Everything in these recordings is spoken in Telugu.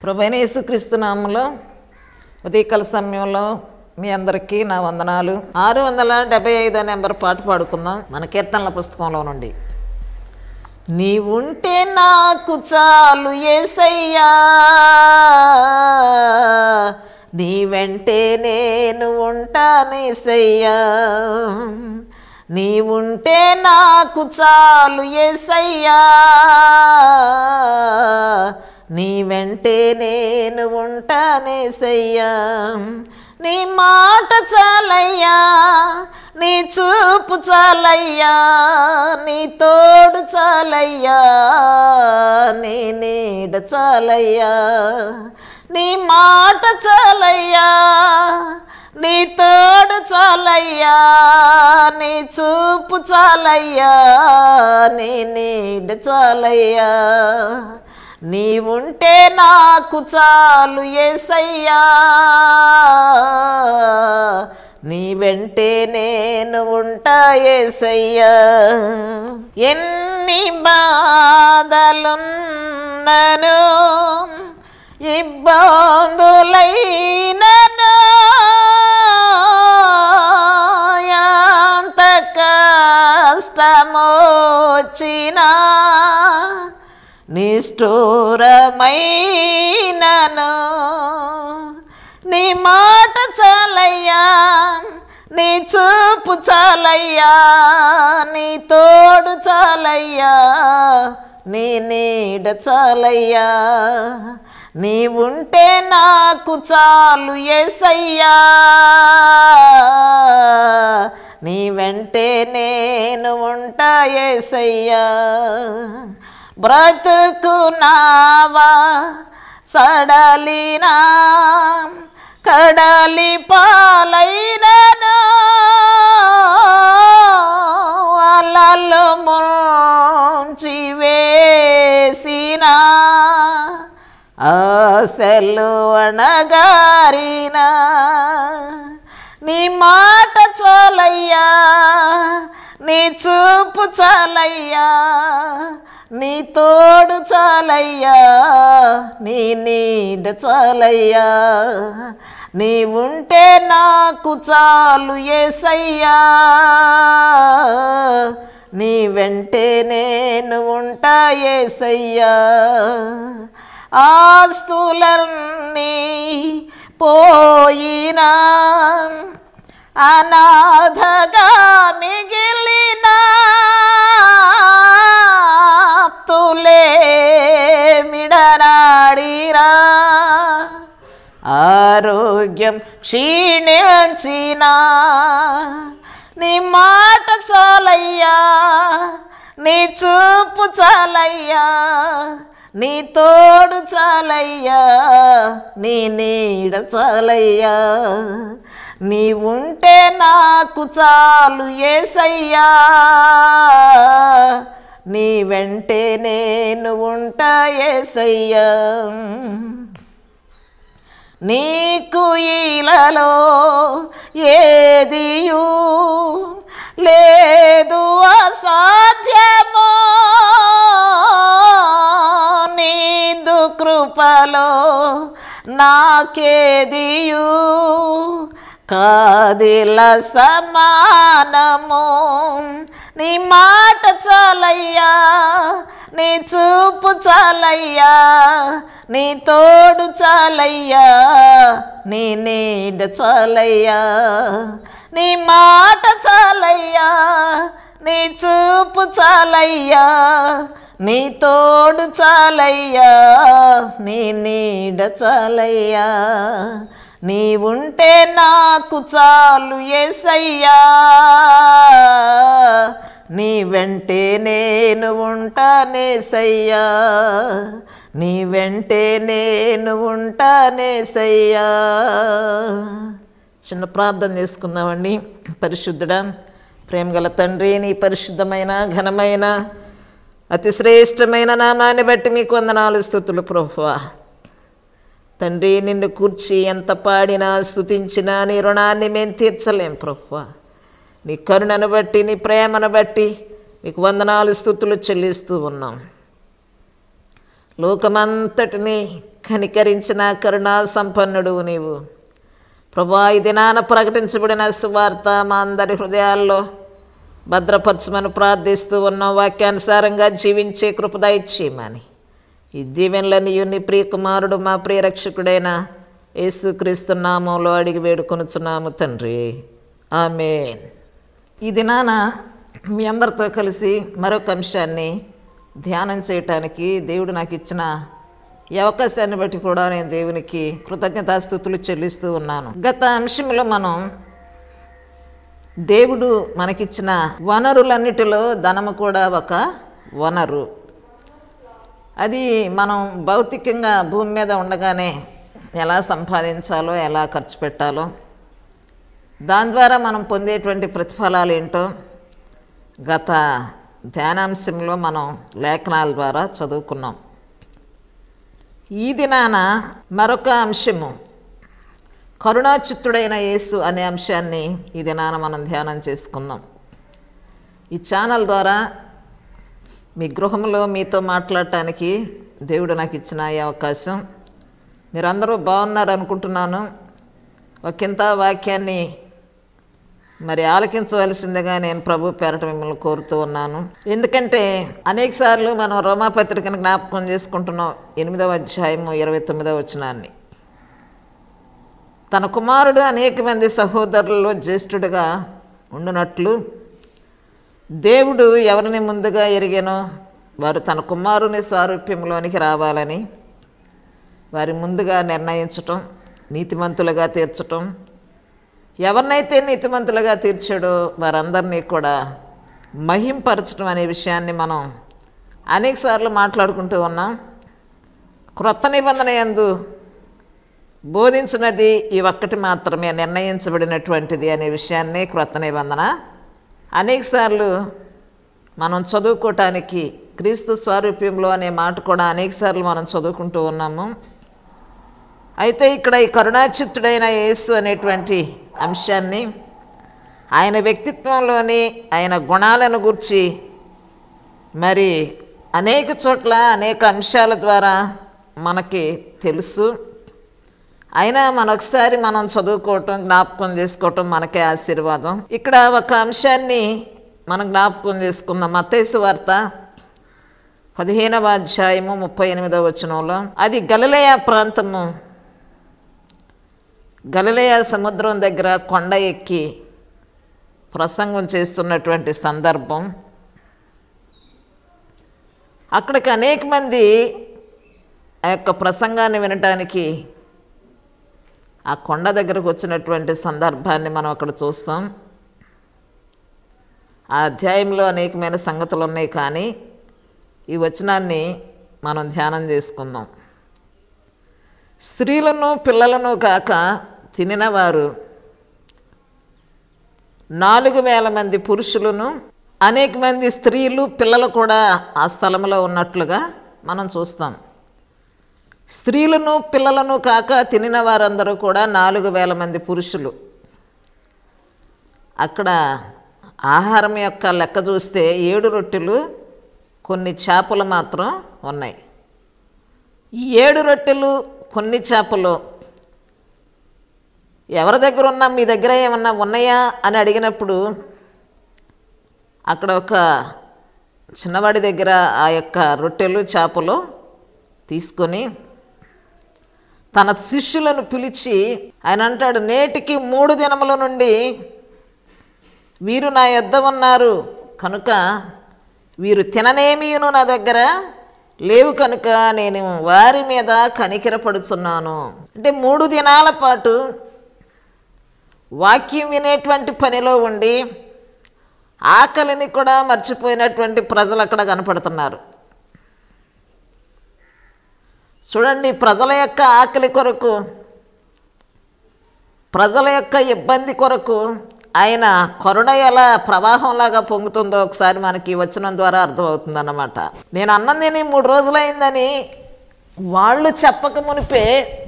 ప్రభైన యేసుక్రీస్తు నామంలో ఉదయకాల సమయంలో మీ అందరికీ నా వందనాలు ఆరు వందల డెబ్బై ఐదో నెంబర్ పాట పాడుకుందాం మన కీర్తనల పుస్తకంలో నుండి నీవుంటే నాకు చాలు ఏసయ్యా నీ వెంటే నేను ఉంటానేసయ్యా నీవుంటే నాకు చాలు ఏసయ్యా నీ వెంటే నేను ఉంటానేసయ్యా నీ మాట చాలయ్యా నీ చూపు చాలయ్యా నీ తోడు చాలయ్యా నీ నీడ చాలయ్యా నీ మాట చాలయ్యా నీ తోడు చాలయ్యా నీ చూపు చాలయ్యా నీ నీడ చాలయ్యా నీవుంటే నాకు చాలు ఏసయ్యా నీ వెంటే నేను ఉంటా ఏసయ్యా ఎన్ని బాధలున్నను ఇబ్బందులైనను ఎంత కష్టమొచ్చినా నిష్ఠూరమైనను నీ మాట చాలయ్యా నీ చూపు చాలయ్యా నీ తోడు చాలయ్యా నీ నీడ చాలయ్యా నీ ఉంటే నాకు చాలు ఏసయ్యా నీ వెంటే నేను ఉంటా ఏసయ్యా బ్రతుకు నావా సడలినా కడలి పాలైనను అలలు ముంచి వేసిన ఆశలు అణగారిన నీ మాట చాలయ్యా నీ చూపు చాలయ్యా నీ తోడు చాలయ్యా నీ నీడ చాలయ్యా నీ ఉంటే నాకు చాలు ఏసయ్యా నీ వెంటే నేను ఉంటా ఏసయ్యా ఆస్తులన్నీ పోయినా అనాథగా మిగిలిన తులే మిడనాడిరా ఆరోగ్యం క్షీణించిన నీ మాట చాలయ్యా నీ చూపు చాలయ్యా నీ తోడు చాలయ్యా నీ నీడ చాలయ్యా నీ ఉంటే నాకు చాలు ఏసయ్యా నీ వెంటే నేను ఉంటా ఏసయ్యా నీకు ఈలలో ఏదియు లేదు అసాధ్యమో నీదు కృపలో నాకేదియు కాదిల సమానము నీ మాట చాలయ్యా నీ చూపు చాలయ్యా నీ తోడు చాలయ్యా నీ నీడ చాలయ్యా నీ మాట చాలయ్యా నీ చూపు చాలయ్యా నీ తోడు చాలయ్యా నీ నీడ చాలయ్యా నీ ఉంటే నాకు చాలు ఏసయ్యా నీ వెంటే నేను ఉంటానేసయ్యా నీ వెంటే నేను ఉంటానేసయ్యా చిన్న ప్రార్థన చేసుకుందామండి పరిశుద్ధుడా ప్రేమగల తండ్రి నీ పరిశుద్ధమైన ఘనమైన అతి శ్రేష్టమైన నామాన్ని బట్టి మీకు వందనాలు స్థుతులు ప్రభువా తండ్రి నిన్ను కూర్చి ఎంత పాడినా స్తుతించినా నీ రుణాన్ని మేము తీర్చలేం ప్రభువా నీ కరుణను బట్టి నీ ప్రేమను బట్టి మీకు వందనాలు స్థుతులు చెల్లిస్తూ ఉన్నాం లోకమంతటిని కనికరించిన కరుణా సంపన్నుడు నీవు ప్రభా ఈ దినాన ప్రకటించబడిన సువార్త మా అందరి హృదయాల్లో భద్రపరచమని ప్రార్థిస్తూ ఉన్న వాక్యానుసారంగా జీవించే కృపద ఇచ్చేయమని ఈ దీవెనలని నీ ప్రియ కుమారుడు మా ప్రియ రక్షకుడైన యేసుక్రీస్తు నామంలో అడిగి వేడుకొనుచున్నాము తండ్రి ఆమెన్ ఈ దినాన మీ అందరితో కలిసి మరొక అంశాన్ని ధ్యానం చేయటానికి దేవుడు నాకు ఇచ్చిన ఈ అవకాశాన్ని బట్టి కూడా నేను దేవునికి కృతజ్ఞతాస్థుతులు చెల్లిస్తూ ఉన్నాను గత అంశంలో మనం దేవుడు మనకిచ్చిన వనరులన్నిటిలో ధనము కూడా ఒక వనరు అది మనం భౌతికంగా భూమి మీద ఉండగానే ఎలా సంపాదించాలో ఎలా ఖర్చు పెట్టాలో దాని ద్వారా మనం పొందేటువంటి ప్రతిఫలాలు ఏంటో గత ధ్యానాంశంలో మనం లేఖనాల ద్వారా చదువుకున్నాం ఈ దినాన మరొక అంశము కరుణాచిత్తుడైన యేసు అనే అంశాన్ని ఈ దినాన మనం ధ్యానం చేసుకుందాం ఈ ఛానల్ ద్వారా మీ గృహంలో మీతో మాట్లాడటానికి దేవుడు నాకు ఇచ్చిన ఈ అవకాశం మీరందరూ బాగున్నారు అనుకుంటున్నాను ఒకంత వాక్యాన్ని మరి ఆలకించవలసిందిగా నేను ప్రభు పేరట మిమ్మల్ని కోరుతూ ఉన్నాను ఎందుకంటే అనేక సార్లు మనం రోమాపత్రికను జ్ఞాపకం చేసుకుంటున్నాం ఎనిమిదవ అధ్యాయము ఇరవై తొమ్మిదవ వచనాన్ని తన కుమారుడు అనేక మంది సహోదరులలో జ్యేష్ఠుడిగా ఉండునట్లు దేవుడు ఎవరిని ముందుగా ఎరిగానో వారు తన కుమారుని స్వారూప్యంలోనికి రావాలని వారి ముందుగా నిర్ణయించటం నీతిమంతులుగా తీర్చటం ఎవరినైతే నీతిమంతులుగా తీర్చాడో వారందరినీ కూడా మహింపరచడం అనే విషయాన్ని మనం అనేకసార్లు మాట్లాడుకుంటూ ఉన్నాం క్రొత్త నిబంధన యందు బోధించినది ఈ ఒక్కటి మాత్రమే నిర్ణయించబడినటువంటిది అనే విషయాన్ని క్రొత్త నిబంధన అనేకసార్లు మనం చదువుకోవటానికి క్రీస్తు స్వారూప్యంలో అనే మాట కూడా అనేకసార్లు మనం చదువుకుంటూ ఉన్నాము అయితే ఇక్కడ ఈ కరుణాచిత్తుడైన యేసు అనేటువంటి అంశాన్ని ఆయన వ్యక్తిత్వంలోని ఆయన గుణాలను గుర్చి మరి అనేక చోట్ల అనేక అంశాల ద్వారా మనకి తెలుసు అయినా మనొకసారి మనం చదువుకోవటం జ్ఞాపకం చేసుకోవటం మనకే ఆశీర్వాదం ఇక్కడ ఒక అంశాన్ని మనం జ్ఞాపకం చేసుకున్నాం మత్తేసు వార్త పదిహేనవ అధ్యాయము ముప్పై ఎనిమిదవ వచనంలో అది గలలయ ప్రాంతము గలలయ సముద్రం దగ్గర కొండ ఎక్కి ప్రసంగం చేస్తున్నటువంటి సందర్భం అక్కడికి అనేక మంది ఆ యొక్క ప్రసంగాన్ని వినటానికి ఆ కొండ దగ్గరకు వచ్చినటువంటి సందర్భాన్ని మనం అక్కడ చూస్తాం ఆ అధ్యాయంలో అనేకమైన సంగతులు ఉన్నాయి కానీ ఈ వచనాన్ని మనం ధ్యానం చేసుకుందాం స్త్రీలను పిల్లలను కాక తినినవారు నాలుగు వేల మంది పురుషులను అనేక మంది స్త్రీలు పిల్లలు కూడా ఆ స్థలంలో ఉన్నట్లుగా మనం చూస్తాం స్త్రీలను పిల్లలను కాక తినిన వారందరూ కూడా నాలుగు వేల మంది పురుషులు అక్కడ ఆహారం యొక్క లెక్క చూస్తే ఏడు రొట్టెలు కొన్ని చేపలు మాత్రం ఉన్నాయి ఈ ఏడు రొట్టెలు కొన్ని చేపలు ఎవరి దగ్గర ఉన్నా మీ దగ్గర ఏమన్నా ఉన్నాయా అని అడిగినప్పుడు అక్కడ ఒక చిన్నవాడి దగ్గర ఆ యొక్క రొట్టెలు చేపలు తీసుకొని తన శిష్యులను పిలిచి ఆయన అంటాడు నేటికి మూడు దినముల నుండి వీరు నా యొద్ద ఉన్నారు కనుక వీరు తిననేమియును నా దగ్గర లేవు కనుక నేను వారి మీద కనికిరపడుచున్నాను అంటే మూడు దినాల పాటు వాక్యం వినేటువంటి పనిలో ఉండి ఆకలిని కూడా మర్చిపోయినటువంటి ప్రజలు అక్కడ కనపడుతున్నారు చూడండి ప్రజల యొక్క ఆకలి కొరకు ప్రజల యొక్క ఇబ్బంది కొరకు ఆయన కరుణ ఎలా ప్రవాహంలాగా పొంగుతుందో ఒకసారి మనకి వచనం ద్వారా అర్థమవుతుందన్నమాట నేను అన్నం తిని మూడు రోజులైందని వాళ్ళు చెప్పక మునిపే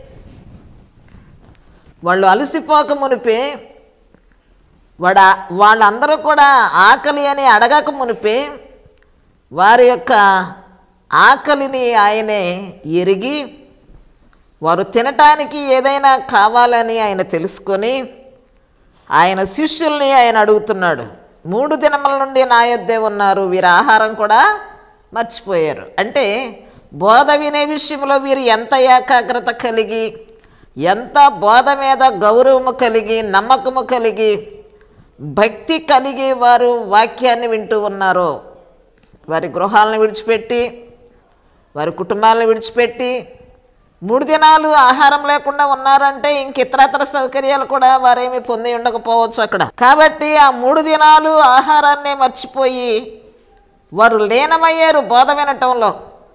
వాళ్ళు అలసిపోక మునిపే వాడ వాళ్ళందరూ కూడా ఆకలి అని అడగక మునిపే వారి యొక్క ఆకలిని ఆయనే ఎరిగి వారు తినటానికి ఏదైనా కావాలని ఆయన తెలుసుకొని ఆయన శిష్యుల్ని ఆయన అడుగుతున్నాడు మూడు దినముల నుండి నా యొద్దే ఉన్నారు వీరి ఆహారం కూడా మర్చిపోయారు అంటే బోధ వినే విషయంలో వీరు ఎంత ఏకాగ్రత కలిగి ఎంత బోధ మీద గౌరవము కలిగి నమ్మకము కలిగి భక్తి కలిగి వారు వాక్యాన్ని వింటూ ఉన్నారో వారి గృహాలను విడిచిపెట్టి వారి కుటుంబాలను విడిచిపెట్టి మూడు దినాలు ఆహారం లేకుండా ఉన్నారంటే ఇంక ఇతరతర సౌకర్యాలు కూడా వారేమి పొంది ఉండకపోవచ్చు అక్కడ కాబట్టి ఆ మూడు దినాలు ఆహారాన్నే మర్చిపోయి వారు లీనమయ్యారు బోధ వినటంలో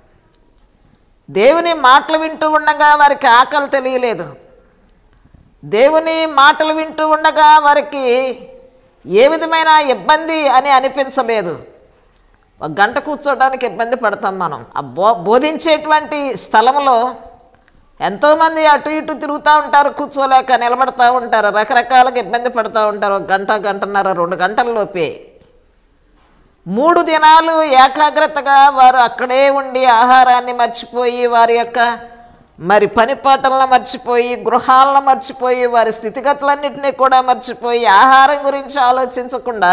దేవుని మాటలు వింటూ ఉండగా వారికి ఆకలి తెలియలేదు దేవుని మాటలు వింటూ ఉండగా వారికి ఏ విధమైన ఇబ్బంది అని అనిపించలేదు ఒక గంట కూర్చోవడానికి ఇబ్బంది పడతాం మనం ఆ బో బోధించేటువంటి స్థలంలో ఎంతోమంది అటు ఇటు తిరుగుతూ ఉంటారు కూర్చోలేక నిలబడతా ఉంటారు రకరకాలుగా ఇబ్బంది పడుతూ ఉంటారు ఒక గంట గంటన్నర రెండు గంటల లోపే మూడు దినాలు ఏకాగ్రతగా వారు అక్కడే ఉండి ఆహారాన్ని మర్చిపోయి వారి యొక్క మరి పని పాటలను మర్చిపోయి గృహాలను మర్చిపోయి వారి స్థితిగతులన్నింటినీ కూడా మర్చిపోయి ఆహారం గురించి ఆలోచించకుండా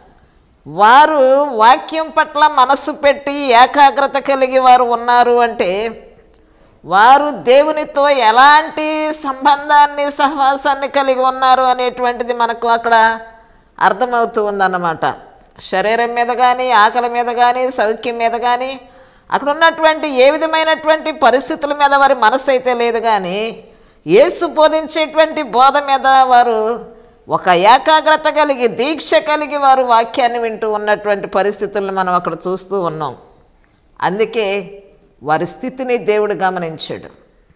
వారు వాక్యం పట్ల మనస్సు పెట్టి ఏకాగ్రత కలిగి వారు ఉన్నారు అంటే వారు దేవునితో ఎలాంటి సంబంధాన్ని సహవాసాన్ని కలిగి ఉన్నారు అనేటువంటిది మనకు అక్కడ అర్థమవుతూ ఉందన్నమాట శరీరం మీద కానీ ఆకలి మీద కానీ సౌఖ్యం మీద కానీ అక్కడ ఉన్నటువంటి ఏ విధమైనటువంటి పరిస్థితుల మీద వారి మనసు అయితే లేదు కానీ యేసు బోధించేటువంటి బోధ మీద వారు ఒక ఏకాగ్రత కలిగి దీక్ష కలిగి వారు వాక్యాన్ని వింటూ ఉన్నటువంటి పరిస్థితులను మనం అక్కడ చూస్తూ ఉన్నాం అందుకే వారి స్థితిని దేవుడు గమనించాడు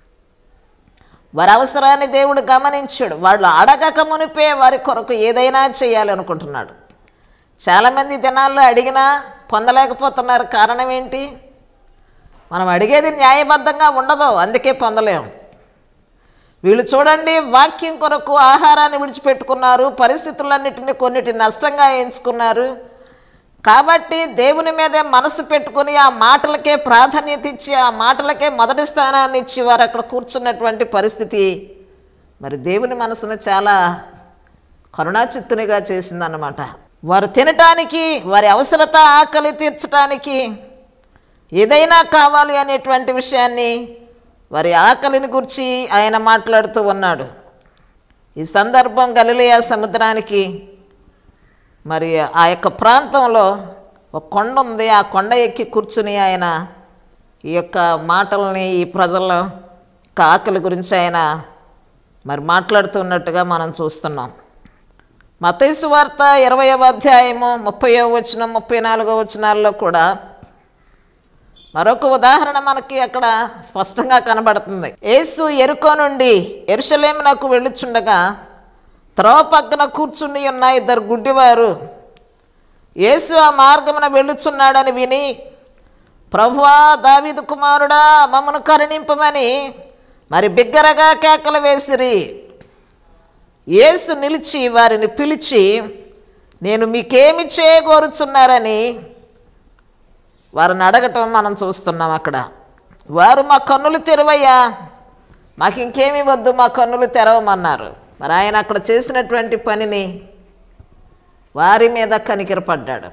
వారి అవసరాన్ని దేవుడు గమనించాడు వాళ్ళు అడగక మునిపే వారి కొరకు ఏదైనా చేయాలనుకుంటున్నాడు చాలామంది దినాల్లో అడిగినా పొందలేకపోతున్నారు కారణం ఏంటి మనం అడిగేది న్యాయబద్ధంగా ఉండదు అందుకే పొందలేం వీళ్ళు చూడండి వాక్యం కొరకు ఆహారాన్ని విడిచిపెట్టుకున్నారు పరిస్థితులన్నిటిని కొన్నిటి నష్టంగా ఎంచుకున్నారు కాబట్టి దేవుని మీదే మనసు పెట్టుకుని ఆ మాటలకే ప్రాధాన్యత ఇచ్చి ఆ మాటలకే మొదటి స్థానాన్ని ఇచ్చి వారు అక్కడ కూర్చున్నటువంటి పరిస్థితి మరి దేవుని మనసును చాలా కరుణాచిత్తునిగా చేసిందన్నమాట వారు తినటానికి వారి అవసరత ఆకలి తీర్చడానికి ఏదైనా కావాలి అనేటువంటి విషయాన్ని వారి ఆకలిని గురించి ఆయన మాట్లాడుతూ ఉన్నాడు ఈ సందర్భం గలిలియా సముద్రానికి మరి ఆ యొక్క ప్రాంతంలో ఒక కొండ ఉంది ఆ కొండ ఎక్కి కూర్చుని ఆయన ఈ యొక్క మాటల్ని ఈ ప్రజల యొక్క ఆకలి గురించి ఆయన మరి మాట్లాడుతున్నట్టుగా మనం చూస్తున్నాం మతైసు వార్త ఇరవయవ అధ్యాయము ముప్పయో వచనం ముప్పై నాలుగో వచనాల్లో కూడా మరొక ఉదాహరణ మనకి అక్కడ స్పష్టంగా కనబడుతుంది యేసు ఎరుకో నుండి ఎరుషలేమునకు వెళ్ళుచుండగా త్రోవ పక్కన కూర్చుని ఉన్న ఇద్దరు గుడ్డివారు యేసు ఆ మార్గమున వెళ్ళుచున్నాడని విని ప్రభువా దావీదు కుమారుడా మమ్మను కరుణింపమని మరి బిగ్గరగా కేకలు వేసిరి యేసు నిలిచి వారిని పిలిచి నేను మీకేమి చేయగోరుచున్నారని వారిని అడగటం మనం చూస్తున్నాం అక్కడ వారు మా కన్నులు తెరవయ్యా మాకు ఇంకేమీ వద్దు మా కన్నులు తెరవమన్నారు మరి ఆయన అక్కడ చేసినటువంటి పనిని వారి మీద కనికిరపడ్డాడు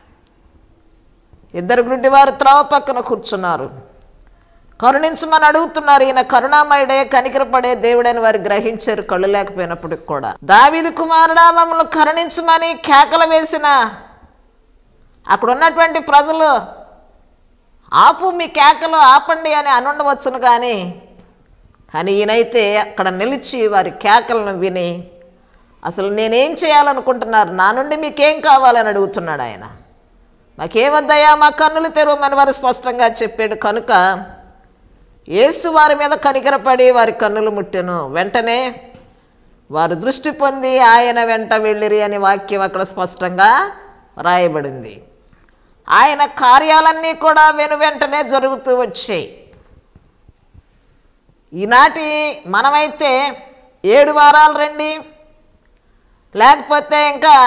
ఇద్దరు గుడ్డి వారు త్రోవ పక్కన కూర్చున్నారు కరుణించమని అడుగుతున్నారు ఈయన కరుణామయుడే కనికరపడే దేవుడని వారు గ్రహించారు కళ్ళు లేకపోయినప్పటికి కూడా దావిది కుమారుడా మమ్మల్ని కరుణించమని కేకలు వేసిన అక్కడ ఉన్నటువంటి ప్రజలు ఆపు మీ కేకలు ఆపండి అని అనుండవచ్చును కానీ కానీ ఈయనైతే అక్కడ నిలిచి వారి కేకలను విని అసలు నేనేం చేయాలనుకుంటున్నారు నా నుండి మీకేం కావాలని అడుగుతున్నాడు ఆయన మాకేమద్దయ్యా మా కన్నులు తెరవమని వారు స్పష్టంగా చెప్పాడు కనుక యేసు వారి మీద కనికరపడి వారి కన్నులు ముట్టెను వెంటనే వారు దృష్టి పొంది ఆయన వెంట వెళ్ళిరి అని వాక్యం అక్కడ స్పష్టంగా రాయబడింది ఆయన కార్యాలన్నీ కూడా వెను వెంటనే జరుగుతూ వచ్చాయి ఈనాటి మనమైతే ఏడు వారాలు రండి లేకపోతే ఇంకా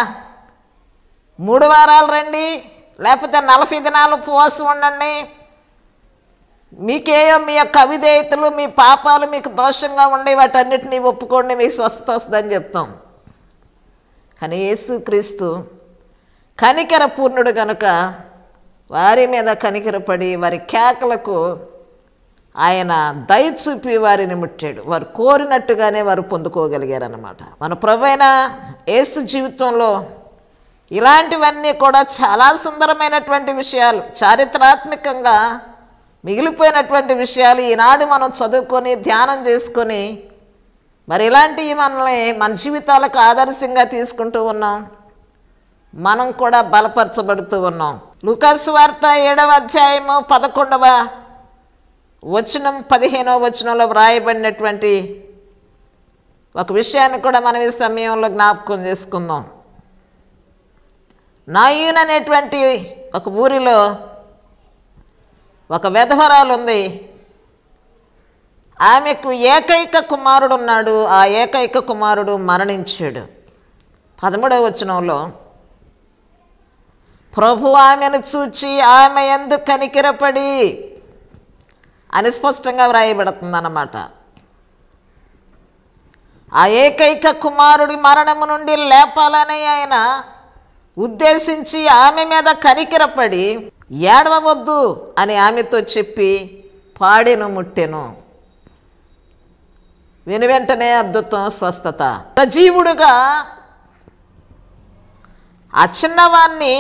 మూడు వారాలు రండి లేకపోతే నలభై దినాలు ఉపవాసం ఉండండి మీకేయో మీ యొక్క అవిధేయతలు మీ పాపాలు మీకు దోషంగా ఉండే వాటన్నిటిని ఒప్పుకోండి మీకు స్వస్థత వస్తుందని చెప్తాం కానీ యేసుక్రీస్తు కనికర పూర్ణుడు గనుక వారి మీద కనికరపడి వారి కేకలకు ఆయన దయ చూపి వారిని ముట్టాడు వారు కోరినట్టుగానే వారు పొందుకోగలిగారన్నమాట మన ప్రభైన యేసు జీవితంలో ఇలాంటివన్నీ కూడా చాలా సుందరమైనటువంటి విషయాలు చారిత్రాత్మకంగా మిగిలిపోయినటువంటి విషయాలు ఈనాడు మనం చదువుకొని ధ్యానం చేసుకొని మరి ఇలాంటివి మనల్ని మన జీవితాలకు ఆదర్శంగా తీసుకుంటూ ఉన్నాం మనం కూడా బలపరచబడుతూ ఉన్నాం లూకాసు వార్త ఏడవ అధ్యాయము పదకొండవ వచనం పదిహేనవ వచనంలో వ్రాయబడినటువంటి ఒక విషయాన్ని కూడా మనం ఈ సమయంలో జ్ఞాపకం చేసుకుందాం నాయూన్ అనేటువంటి ఒక ఊరిలో ఒక వెధవరాలు ఉంది ఆమెకు ఏకైక కుమారుడు ఉన్నాడు ఆ ఏకైక కుమారుడు మరణించాడు పదమూడవ వచనంలో ప్రభు ఆమెను చూచి ఆమె ఎందు కనికిరపడి అని స్పష్టంగా వ్రాయబడుతుందన్నమాట ఆ ఏకైక కుమారుడి మరణము నుండి లేపాలని ఆయన ఉద్దేశించి ఆమె మీద కనికిరపడి ఏడవవద్దు అని ఆమెతో చెప్పి పాడెను ముట్టెను విని వెంటనే అద్భుతం స్వస్థత సజీవుడుగా ఆ చిన్నవాణ్ణి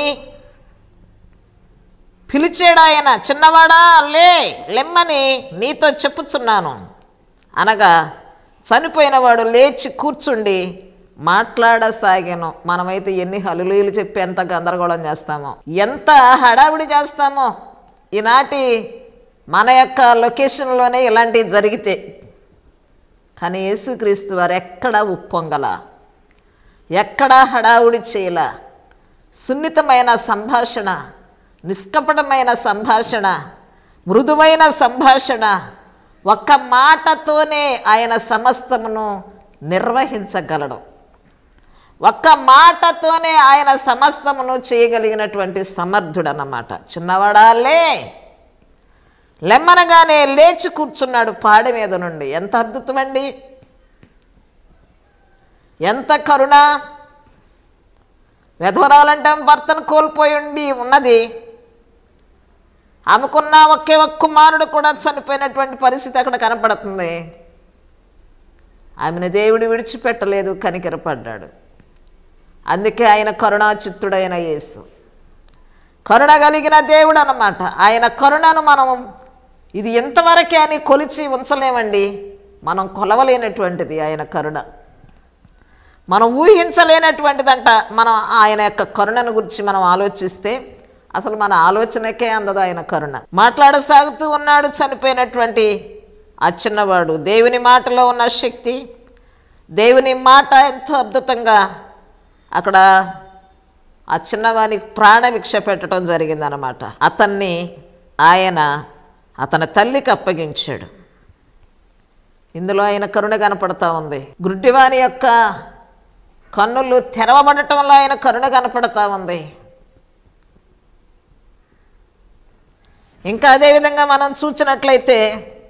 పిలిచాడు ఆయన చిన్నవాడా లే లెమ్మని నీతో చెప్పుచున్నాను అనగా చనిపోయినవాడు లేచి కూర్చుండి మాట్లాడసాగాను మనమైతే ఎన్ని హలులీలు చెప్పి ఎంత గందరగోళం చేస్తామో ఎంత హడావిడి చేస్తామో ఈనాటి మన యొక్క లొకేషన్లోనే ఇలాంటివి జరిగితే కానీ యేసుక్రీస్తు వారు ఎక్కడా ఉప్పొంగల ఎక్కడా హడావుడి చేయల సున్నితమైన సంభాషణ నిష్కపటమైన సంభాషణ మృదువైన సంభాషణ ఒక్క మాటతోనే ఆయన సమస్తమును నిర్వహించగలడు ఒక్క మాటతోనే ఆయన సమస్తమును చేయగలిగినటువంటి సమర్థుడు అన్నమాట చిన్నవాడాలే లెమ్మనగానే లేచి కూర్చున్నాడు పాడి మీద నుండి ఎంత అద్భుతమండి ఎంత కరుణ వెధవరాలంటే భర్తను కోల్పోయి ఉండి ఉన్నది ఆమెకున్న ఒకే ఒక్క కుమారుడు కూడా చనిపోయినటువంటి పరిస్థితి అక్కడ కనపడుతుంది ఆమెను దేవుడు విడిచిపెట్టలేదు కనికరపడ్డాడు అందుకే ఆయన కరుణాచిత్తుడైన యేసు కరుణ కలిగిన దేవుడు అన్నమాట ఆయన కరుణను మనం ఇది ఎంతవరకే అని కొలిచి ఉంచలేమండి మనం కొలవలేనటువంటిది ఆయన కరుణ మనం ఊహించలేనటువంటిదంట మనం ఆయన యొక్క కరుణను గురించి మనం ఆలోచిస్తే అసలు మన ఆలోచనకే అందదు ఆయన కరుణ మాట్లాడసాగుతూ ఉన్నాడు చనిపోయినటువంటి ఆ చిన్నవాడు దేవుని మాటలో ఉన్న శక్తి దేవుని మాట ఎంతో అద్భుతంగా అక్కడ ఆ చిన్నవానికి ప్రాణభిక్ష పెట్టడం జరిగిందనమాట అతన్ని ఆయన అతని తల్లికి అప్పగించాడు ఇందులో ఆయన కరుణ కనపడతా ఉంది గుడ్డివాని యొక్క కన్నులు తెరవబడటంలో ఆయన కరుణ కనపడతా ఉంది ఇంకా అదేవిధంగా మనం చూసినట్లయితే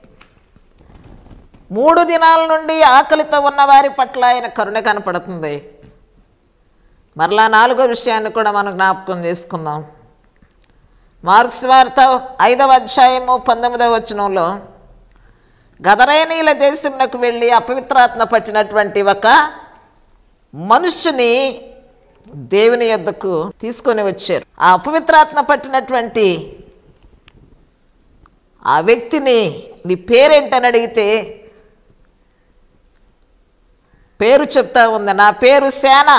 మూడు దినాల నుండి ఆకలితో ఉన్న వారి పట్ల ఆయన కరుణ కనపడుతుంది మరలా నాలుగో విషయాన్ని కూడా మనం జ్ఞాపకం చేసుకుందాం మార్క్స్ వార్త ఐదవ అధ్యాయము పంతొమ్మిదవ వచనంలో గదరేనీల దేశంలోకి వెళ్ళి అపవిత్రాత్మ పట్టినటువంటి ఒక మనుష్యుని దేవుని యొద్దకు తీసుకొని వచ్చారు ఆ అపవిత్రాత్మ పట్టినటువంటి ఆ వ్యక్తిని నీ పేరేంటని అడిగితే పేరు చెప్తా ఉంది నా పేరు సేన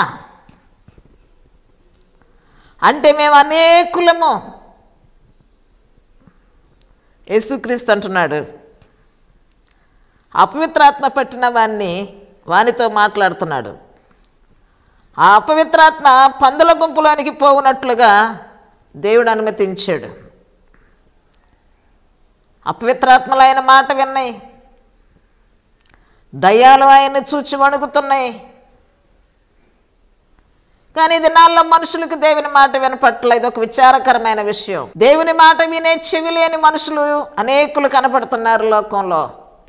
అంటే మేము అనేకులము యేసుక్రీస్తు అంటున్నాడు అపవిత్రాత్మ పట్టిన వాణ్ణి వానితో మాట్లాడుతున్నాడు ఆ అపవిత్రాత్మ పందుల గుంపులోనికి పోవునట్లుగా దేవుడు అనుమతించాడు అపవిత్రాత్మలు ఆయన మాట విన్నాయి దయ్యాలు ఆయన్ని చూచి వణుకుతున్నాయి కానీ ఇది నాలో మనుషులకు దేవుని మాట వినపట్ల ఇది ఒక విచారకరమైన విషయం దేవుని మాట వినే చెవి లేని మనుషులు అనేకులు కనపడుతున్నారు లోకంలో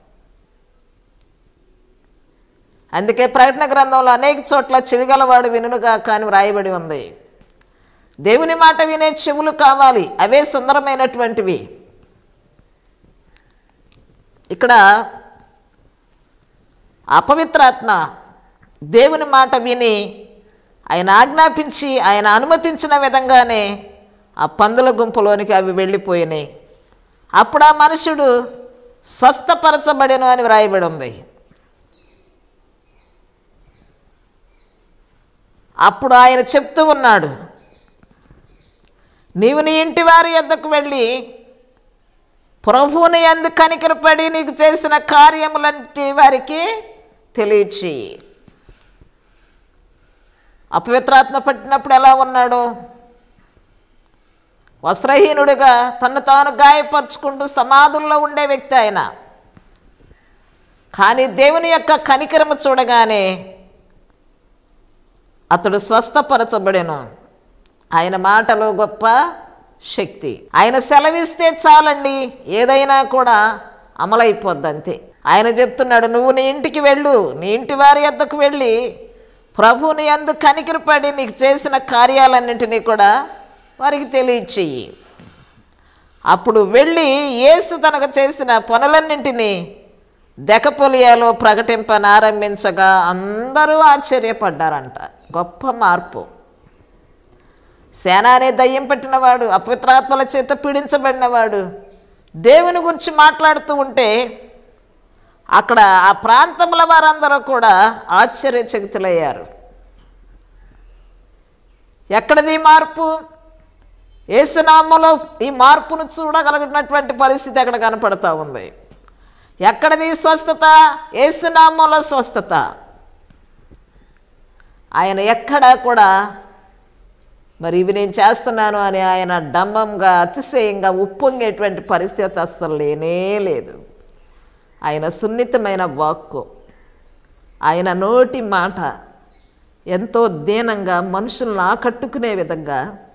అందుకే ప్రకటన గ్రంథంలో అనేక చోట్ల చెవిగలవాడు వినుగా కానీ వ్రాయబడి ఉంది దేవుని మాట వినే చెవులు కావాలి అవే సుందరమైనటువంటివి ఇక్కడ అపవిత్రాత్మ దేవుని మాట విని ఆయన ఆజ్ఞాపించి ఆయన అనుమతించిన విధంగానే ఆ పందుల గుంపులోనికి అవి వెళ్ళిపోయినాయి అప్పుడు ఆ మనుషుడు స్వస్థపరచబడెను అని వ్రాయబడి ఉంది అప్పుడు ఆయన చెప్తూ ఉన్నాడు నీవు నీ ఇంటి వారి యొద్దకు వెళ్ళి ప్రభువుని ఎందు కనికరపడి నీకు చేసిన కార్యములంటి వారికి తెలియచేయి అపవిత్రాత్మ పట్టినప్పుడు ఎలా ఉన్నాడు వస్త్రహీనుడిగా తను తాను గాయపరుచుకుంటూ సమాధుల్లో ఉండే వ్యక్తి ఆయన కానీ దేవుని యొక్క కనికరము చూడగానే అతడు స్వస్థపరచబడెను ఆయన మాటలో గొప్ప శక్తి ఆయన సెలవిస్తే చాలండి ఏదైనా కూడా అమలైపోద్ది అంతే ఆయన చెప్తున్నాడు నువ్వు నీ ఇంటికి వెళ్ళు నీ ఇంటి వారి యొద్దకు వెళ్ళి ప్రభుని అందు కనికిరపడి నీకు చేసిన కార్యాలన్నింటినీ కూడా వారికి తెలియచేయి అప్పుడు వెళ్ళి యేసు తనకు చేసిన పనులన్నింటినీ దెకపొలియాలో ప్రకటింపనారంభించగా అందరూ ఆశ్చర్యపడ్డారంట గొప్ప మార్పు సేనానే దయ్యం పట్టినవాడు అపవిత్రాత్మల చేత పీడించబడినవాడు దేవుని గురించి మాట్లాడుతూ ఉంటే అక్కడ ఆ ప్రాంతంలో వారందరూ కూడా ఆశ్చర్యచకితులయ్యారు ఎక్కడిది ఈ మార్పు ఏసునామలో ఈ మార్పును చూడగలిగినటువంటి పరిస్థితి అక్కడ కనపడతా ఉంది ఎక్కడిది స్వస్థత ఏసునామంలో స్వస్థత ఆయన ఎక్కడా కూడా మరి ఇవి నేను చేస్తున్నాను అని ఆయన డంబంగా అతిశయంగా ఉప్పొంగేటువంటి పరిస్థితి అస్సలు లేనే లేదు ఆయన సున్నితమైన వాక్కు ఆయన నోటి మాట ఎంతో దీనంగా మనుషులను ఆకట్టుకునే విధంగా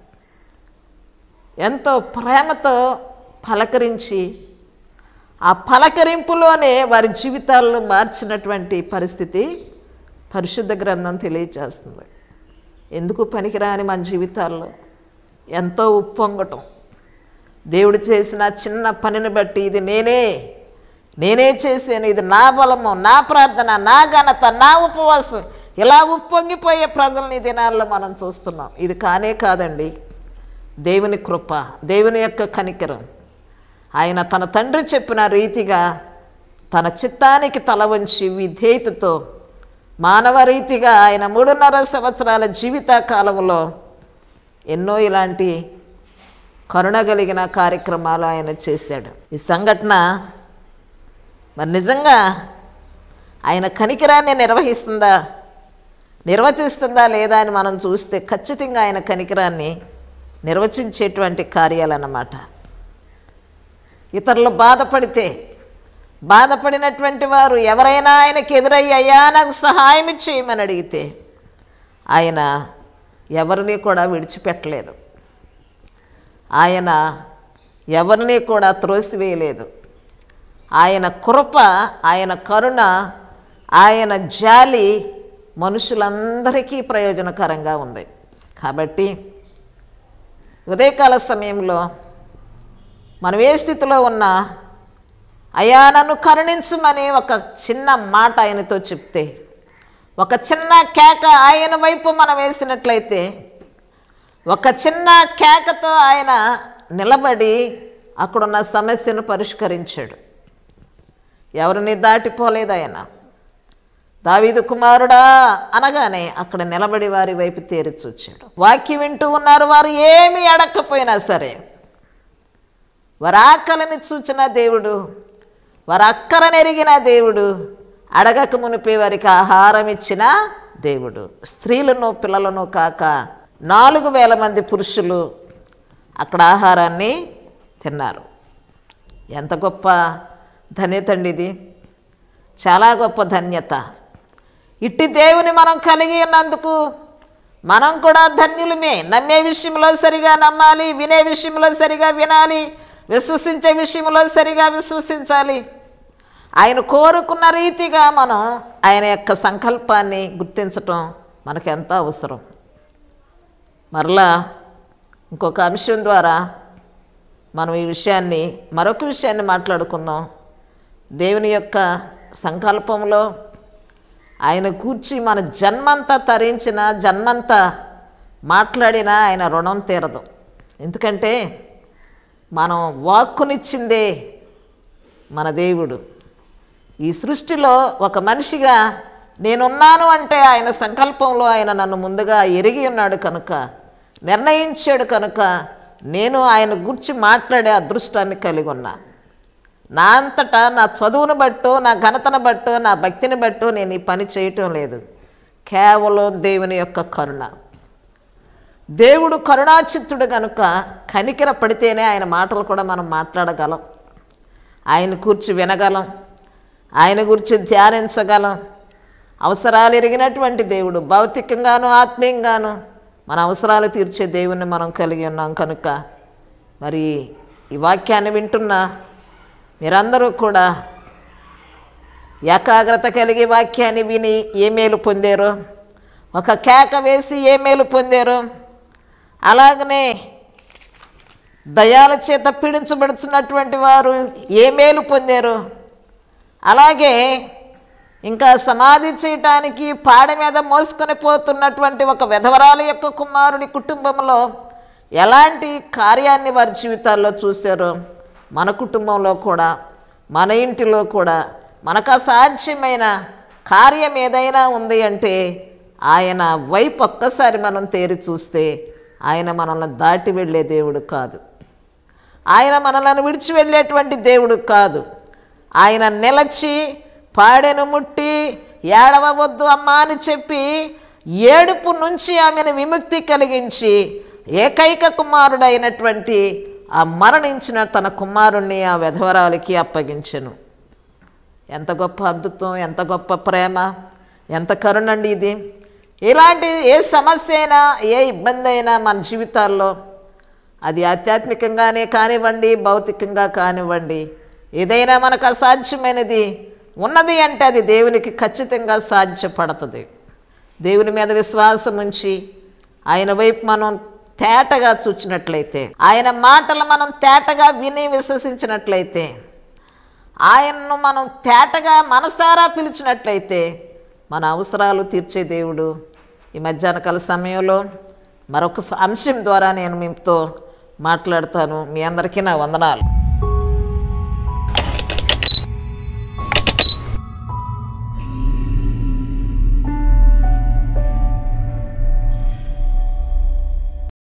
ఎంతో ప్రేమతో పలకరించి ఆ పలకరింపులోనే వారి జీవితాలను మార్చినటువంటి పరిస్థితి పరిశుద్ధ గ్రంథం తెలియచేస్తుంది ఎందుకు పనికిరాని మన జీవితాల్లో ఎంతో ఉప్పొంగటం దేవుడు చేసిన చిన్న పనిని బట్టి ఇది నేనే నేనే చేశాను ఇది నా బలము నా ప్రార్థన నా ఘనత నా ఉపవాసం ఇలా ఉప్పొంగిపోయే ప్రజల్ని ఈ దినాల్లో మనం చూస్తున్నాం ఇది కానే కాదండి దేవుని కృప దేవుని యొక్క కనికరం ఆయన తన తండ్రి చెప్పిన రీతిగా తన చిత్తానికి తల వంచి విధేయతతో మానవ రీతిగా ఆయన మూడున్నర సంవత్సరాల జీవిత కాలంలో ఎన్నో ఇలాంటి కరుణ కలిగిన కార్యక్రమాలు ఆయన చేశాడు ఈ సంఘటన మరి నిజంగా ఆయన కనికరాన్ని నిర్వహిస్తుందా నిర్వచిస్తుందా లేదా అని మనం చూస్తే ఖచ్చితంగా ఆయన కనికరాన్ని నిర్వచించేటువంటి కార్యాలన్నమాట ఇతరులు బాధపడితే బాధపడినటువంటి వారు ఎవరైనా ఆయనకి ఎదురయ్యి అయ్యా నాకు సహాయం చేయమని అడిగితే ఆయన ఎవరిని కూడా విడిచిపెట్టలేదు ఆయన ఎవరిని కూడా త్రోసివేయలేదు ఆయన కృప ఆయన కరుణ ఆయన జాలి మనుషులందరికీ ప్రయోజనకరంగా ఉంది కాబట్టి ఉదయకాల సమయంలో మనం ఏ స్థితిలో ఉన్నా అయ్యా నన్ను కరుణించమని ఒక చిన్న మాట ఆయనతో చెప్తే ఒక చిన్న కేక ఆయన వైపు మనం వేసినట్లయితే ఒక చిన్న కేకతో ఆయన నిలబడి అక్కడున్న సమస్యను పరిష్కరించాడు ఎవరిని దాటిపోలేదు ఆయన దావీదు కుమారుడా అనగానే అక్కడ నిలబడి వారి వైపు తేరి చూచాడు వాక్యం వింటూ ఉన్నారు వారు ఏమి అడక్కపోయినా సరే వారి ఆకలిని చూచిన దేవుడు వారి అక్కరనెరిగిన దేవుడు అడగక మునిపే వారికి ఆహారం ఇచ్చిన దేవుడు స్త్రీలను పిల్లలను కాక నాలుగు వేల మంది పురుషులు అక్కడ ఆహారాన్ని తిన్నారు ఎంత గొప్ప ధన్యత అండి ఇది చాలా గొప్ప ధన్యత ఇట్టి దేవుని మనం కలిగి ఉన్నందుకు మనం కూడా ధన్యులమే నమ్మే విషయంలో సరిగా నమ్మాలి వినే విషయంలో సరిగా వినాలి విశ్వసించే విషయంలో సరిగా విశ్వసించాలి ఆయన కోరుకున్న రీతిగా మనం ఆయన యొక్క సంకల్పాన్ని గుర్తించటం మనకెంతో అవసరం మరలా ఇంకొక అంశం ద్వారా మనం ఈ విషయాన్ని మరొక విషయాన్ని మాట్లాడుకుందాం దేవుని యొక్క సంకల్పంలో ఆయన కూర్చి మన జన్మంతా తరించిన జన్మంతా మాట్లాడినా ఆయన రుణం తీరదు ఎందుకంటే మనం వాక్కునిచ్చిందే మన దేవుడు ఈ సృష్టిలో ఒక మనిషిగా నేనున్నాను అంటే ఆయన సంకల్పంలో ఆయన నన్ను ముందుగా ఎరిగి ఉన్నాడు కనుక నిర్ణయించాడు కనుక నేను ఆయన గురించి మాట్లాడే అదృష్టాన్ని కలిగి ఉన్నా నా అంతటా నా చదువును బట్టో నా ఘనతను బట్టో నా భక్తిని బట్టో నేను ఈ పని చేయటం లేదు కేవలం దేవుని యొక్క కరుణ దేవుడు కరుణాచిత్తుడు కనుక కనికర పడితేనే ఆయన మాటలు కూడా మనం మాట్లాడగలం ఆయన కూర్చి వినగలం ఆయన గురించి ధ్యానించగలం అవసరాలు ఎరిగినటువంటి దేవుడు భౌతికంగాను ఆత్మీయంగాను మన అవసరాలు తీర్చే దేవుణ్ణి మనం కలిగి ఉన్నాం కనుక మరి ఈ వాక్యాన్ని వింటున్న మీరందరూ కూడా ఏకాగ్రత కలిగి వాక్యాన్ని విని ఏ మేలు పొందారో ఒక కేక వేసి ఏ మేలు పొందారో అలాగనే దయాల చేత పీడించబడుచున్నటువంటి వారు ఏ మేలు పొందారు అలాగే ఇంకా సమాధి చేయటానికి పాడ మీద మోసుకొని పోతున్నటువంటి ఒక విధవరాలు యొక్క కుమారుడి కుటుంబంలో ఎలాంటి కార్యాన్ని వారి జీవితాల్లో చూశారో మన కుటుంబంలో కూడా మన ఇంటిలో కూడా మనకు అసాధ్యమైన కార్యం ఏదైనా ఉంది అంటే ఆయన వైపు ఒక్కసారి మనం తేరి చూస్తే ఆయన మనల్ని దాటి వెళ్ళే దేవుడు కాదు ఆయన మనలను విడిచి వెళ్ళేటువంటి దేవుడు కాదు ఆయన నిలచి పాడెను ముట్టి ఏడవవద్దు అమ్మా అని చెప్పి ఏడుపు నుంచి ఆమెను విముక్తి కలిగించి ఏకైక కుమారుడైనటువంటి ఆ మరణించిన తన కుమారుణ్ణి ఆ విధవరాలకి అప్పగించెను ఎంత గొప్ప అద్భుతం ఎంత గొప్ప ప్రేమ ఎంత కరుణండి ఇది ఇలాంటి ఏ సమస్య అయినా ఏ ఇబ్బంది అయినా మన జీవితాల్లో అది ఆధ్యాత్మికంగానే కానివ్వండి భౌతికంగా కానివ్వండి ఏదైనా మనకు అసాధ్యమైనది ఉన్నది అంటే అది దేవునికి ఖచ్చితంగా సాధ్యపడుతుంది దేవుని మీద విశ్వాసం ఉంచి ఆయన వైపు మనం తేటగా చూచినట్లయితే ఆయన మాటలు మనం తేటగా విని విశ్వసించినట్లయితే ఆయన్ను మనం తేటగా మనసారా పిలిచినట్లయితే మన అవసరాలు తీర్చే దేవుడు ఈ మధ్యాహ్నకాల సమయంలో మరొక అంశం ద్వారా నేను మీతో మాట్లాడతాను మీ అందరికీ నా వందనాలు